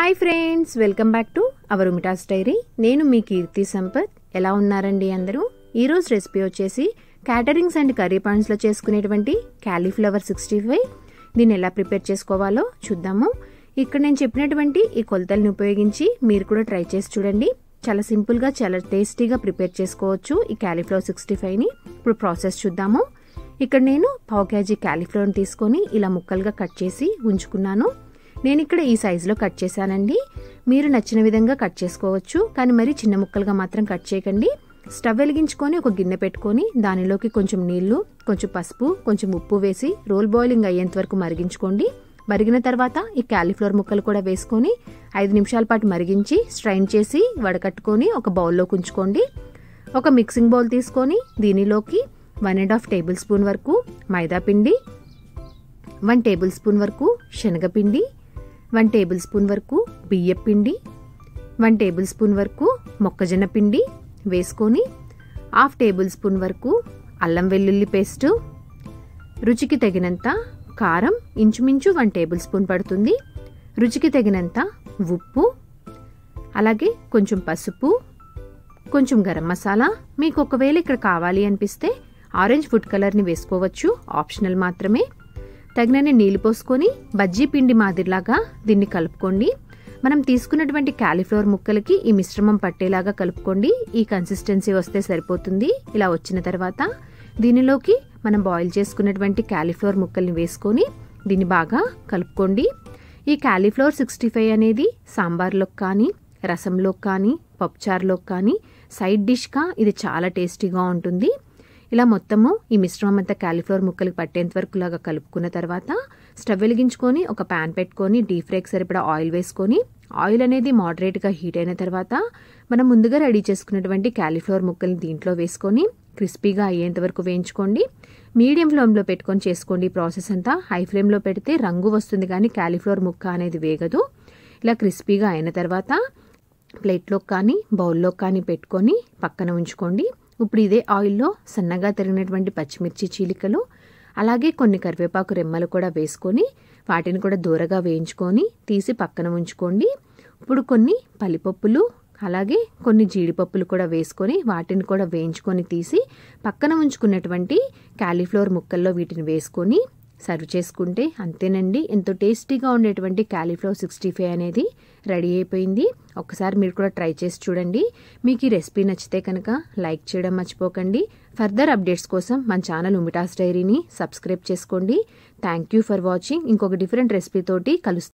hi friends welcome back to our Umitas diary నేను మీ కీర్తి సంపత్ ఎలా ఉన్నారండి అందరూ ఈరోజు రెసిపీ వచ్చేసి క్యాటరింగ్స్ అండ్ కర్రీ పాయింట్స్లో చేసుకునేటువంటి క్యాలీఫ్లవర్ సిక్స్టీ ఫైవ్ దీన్ని ఎలా ప్రిపేర్ చేసుకోవాలో చూద్దాము ఇక్కడ నేను చెప్పినటువంటి ఈ కొలతల్ని ఉపయోగించి మీరు కూడా ట్రై చేసి చూడండి చాలా సింపుల్గా చాలా టేస్టీగా ప్రిపేర్ చేసుకోవచ్చు ఈ క్యాలీఫ్లవర్ సిక్స్టీ ఫైవ్ని ఇప్పుడు ప్రాసెస్ చూద్దాము ఇక్కడ నేను పావు కేజీ క్యాలీఫ్లవర్ని తీసుకొని ఇలా ముక్కలుగా కట్ చేసి ఉంచుకున్నాను నేను ఇక్కడ ఈ సైజులో కట్ చేశానండి మీరు నచ్చిన విధంగా కట్ చేసుకోవచ్చు కానీ మరి చిన్న ముక్కలుగా మాత్రం కట్ చేయకండి స్టవ్ వెలిగించుకొని ఒక గిన్నె పెట్టుకొని దానిలోకి కొంచెం నీళ్లు కొంచెం పసుపు కొంచెం ఉప్పు వేసి రోల్ బాయిలింగ్ అయ్యేంత వరకు మరిగించుకోండి మరిగిన తర్వాత ఈ క్యాలీఫ్లవర్ ముక్కలు కూడా వేసుకొని ఐదు నిమిషాల పాటు మరిగించి స్ట్రైన్ చేసి వడకట్టుకొని ఒక బౌల్లోకి ఉంచుకోండి ఒక మిక్సింగ్ బౌల్ తీసుకొని దీనిలోకి one and half tablespoon వరకు మైదా పిండి వన్ టేబుల్ స్పూన్ వరకు శనగపిండి వన్ టేబుల్ స్పూన్ వరకు బియ్యం పిండి వన్ టేబుల్ స్పూన్ వరకు మొక్కజొన్న పిండి వేసుకొని హాఫ్ టేబుల్ స్పూన్ వరకు అల్లం వెల్లుల్లి పేస్టు రుచికి తగినంత కారం ఇంచుమించు వన్ టేబుల్ స్పూన్ పడుతుంది రుచికి తగినంత ఉప్పు అలాగే కొంచెం పసుపు కొంచెం గరం మసాలా మీకు ఒకవేళ ఇక్కడ కావాలి అనిపిస్తే ఆరెంజ్ ఫుడ్ కలర్ని వేసుకోవచ్చు ఆప్షనల్ మాత్రమే తగినన్ని నీళ్లు పోసుకొని బజ్జీ పిండి మాదిరిలాగా దీన్ని కలుపుకోండి మనం తీసుకున్నటువంటి క్యాలీఫ్లవర్ ముక్కలకి ఈ మిశ్రమం పట్టేలాగా కలుపుకోండి ఈ కన్సిస్టెన్సీ వస్తే సరిపోతుంది ఇలా వచ్చిన తర్వాత దీనిలోకి మనం బాయిల్ చేసుకున్నటువంటి క్యాలీఫ్లవర్ ముక్కల్ని వేసుకొని దీన్ని బాగా కలుపుకోండి ఈ క్యాలీఫ్లవర్ సిక్స్టీ ఫైవ్ అనేది సాంబార్లోకి కానీ రసంలోకి కానీ పప్పుచారులోకి కానీ సైడ్ డిష్గా ఇది చాలా టేస్టీగా ఉంటుంది ఇలా మొత్తము ఈ మిశ్రమం అంతా క్యాలీఫ్లవర్ ముక్కలకు పట్టేంత వరకు లాగా కలుపుకున్న తర్వాత స్టవ్ వెలిగించుకొని ఒక ప్యాన్ పెట్టుకొని డీప్ ఫ్రైకి సరిపడా ఆయిల్ వేసుకొని ఆయిల్ అనేది మోడరేట్గా హీట్ అయిన తర్వాత మనం ముందుగా రెడీ చేసుకున్నటువంటి క్యాలీఫ్లవర్ ముక్కల్ని దీంట్లో వేసుకొని క్రిస్పీగా అయ్యేంత వరకు వేయించుకోండి మీడియం ఫ్లేమ్లో పెట్టుకొని చేసుకోండి ప్రాసెస్ అంతా హై ఫ్లేమ్లో పెడితే రంగు వస్తుంది కానీ క్యాలీఫ్లవర్ ముక్క అనేది వేగదు ఇలా క్రిస్పీగా అయిన తర్వాత ప్లేట్లో కానీ బౌల్లో కానీ పెట్టుకొని పక్కన ఉంచుకోండి ఇప్పుడు ఇదే ఆయిల్లో సన్నగా తరిగినటువంటి పచ్చిమిర్చి చీలికలు అలాగే కొన్ని కరివేపాకు రెమ్మలు కూడా వేసుకొని వాటిని కూడా దూరగా వేయించుకొని తీసి పక్కన ఉంచుకోండి ఇప్పుడు కొన్ని పల్లిపప్పులు అలాగే కొన్ని జీడిపప్పులు కూడా వేసుకొని వాటిని కూడా వేయించుకొని తీసి పక్కన ఉంచుకున్నటువంటి క్యాలీఫ్లవర్ ముక్కల్లో వీటిని వేసుకొని సర్వ్ చేసుకుంటే అంతేనండి ఎంతో టేస్టీగా ఉండేటువంటి క్యాలీఫ్లవర్ సిక్స్టీ ఫైవ్ అనేది రెడీ అయిపోయింది ఒకసారి మీరు కూడా ట్రై చేసి చూడండి మీకు ఈ రెసిపీ నచ్చితే కనుక లైక్ చేయడం మర్చిపోకండి ఫర్దర్ అప్డేట్స్ కోసం మన ఛానల్ ఉమిటాస్ డైరీని సబ్స్క్రైబ్ చేసుకోండి థ్యాంక్ యూ ఫర్ వాచింగ్ ఇంకొక డిఫరెంట్ రెసిపీ తోటి కలుస్తాను